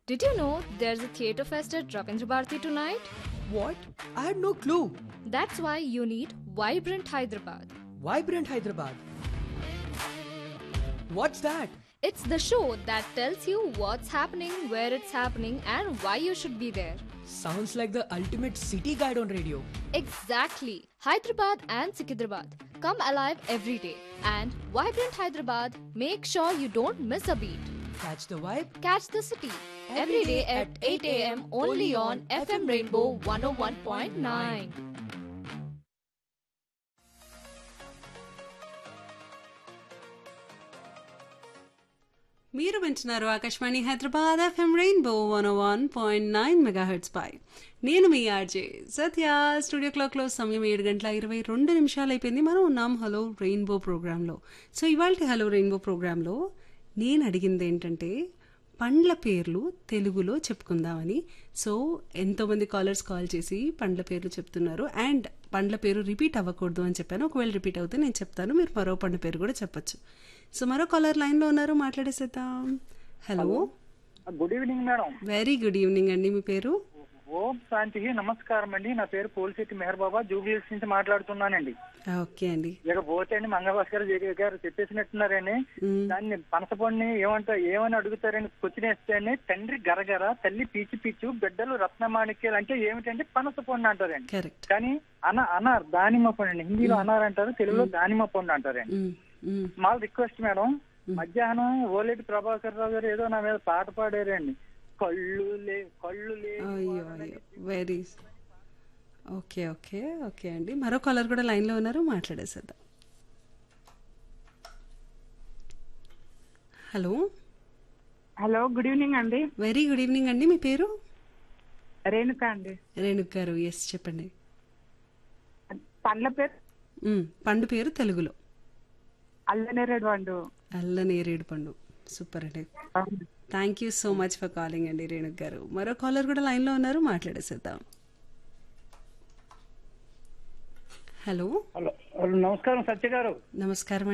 Did you know there's a theatre fest at Ravindra Bharati tonight? What? I had no clue. That's why you need Vibrant Hyderabad. Vibrant Hyderabad. What's that? It's the show that tells you what's happening, where it's happening, and why you should be there. Sounds like the ultimate city guide on radio. Exactly. Hyderabad and Sikidrabad. Come alive every day. And Vibrant Hyderabad, make sure you don't miss a beat. Catch the vibe. Catch the city every day at 8 a.m. only on FM Rainbow 101.9. మీరు వింటున్నారు Akashvani Hyderabad FM Rainbow one one point nine megahertz పై నేను మీ RJ సత్య studio క్లాక్లో సమయం ఏడు గంటల ఇరవై రెండు నిమిషాలు అయిపోయింది మనం ఉన్నాం హలో రెయిన్బో ప్రోగ్రాంలో సో ఇవాళ హలో రెయిన్బో ప్రోగ్రాంలో నేను అడిగింది ఏంటంటే పండ్ల పేర్లు తెలుగులో చెప్పుకుందామని సో ఎంతోమంది కాలర్స్ కాల్ చేసి పండ్ల పేర్లు చెప్తున్నారు అండ్ పండ్ల పేరు రిపీట్ అవ్వకూడదు అని చెప్పాను ఒకవేళ రిపీట్ అవుతే నేను చెప్తాను మీరు మరో పండు పేరు కూడా చెప్పొచ్చు సో మరో కాలర్ లైన్లో ఉన్నారు మాట్లాడేసేద్దాం hello good evening madam very good evening అండి మీ పేరు ఓం శాంతి నమస్కారం అండి నా పేరు పోలిశెట్టి మెహర్ బాబా జూబ్లీహిల్స్ నుంచి మాట్లాడుతున్నానండి ఓకే అండి ఇక పోతే అండి మంగళభాస్కర్ జగ గారు చెప్పేసినట్టున్నారండి మ్మ్. దాన్ని పనసపొడిని ఏమంటారు ఏమని అడుగుతారని క్వశ్చన్ వేస్తే తండ్రి గరగర తల్లి పీచు పీచు బిడ్డలు రత్నమాణిక్యాలు అంటే ఏమిటంటే పనసపొండి అంటారండి కరెక్ట్ కానీ అన అనార్ దానిమ్మ పండు అండి హిందీలో అనార్ అంటారు తెలుగులో దానిమ్మ పండు అంటారండి మా రిక్వెస్ట్ మేడం మధ్యాహ్నం ఓలేటి ప్రభాకర్ రావు గారు ఏదో నా మీద పాట పాడారండి కళ్ళు లే కళ్ళు లే అయ్యో అయ్యో వెరీ ఓకే ఓకే ఓకే అండి మరో కాలర్ కూడా లైన్లో ఉన్నారు మాట్లాడేసేద్దాం హలో హలో గుడ్ ఈవినింగ్ అండి వెరీ గుడ్ ఈవినింగ్ అండి మీ పేరు రేణుక అండి రేణుక్ గారు ఎస్ చెప్పండి పండ్ల పేరు మ్మ్, పండు పేరు తెలుగులో అల్లనేరేడు పండు అల్ల నేరేడు పండు సూపర్ అండి thank you so much for calling అండి రేణుక్ గారు మరో కాలర్ కూడా లైన్లో ఉన్నారు మాట్లాడేసేద్దాం హలో హలో నమస్కారం సత్య గారు నమస్కారం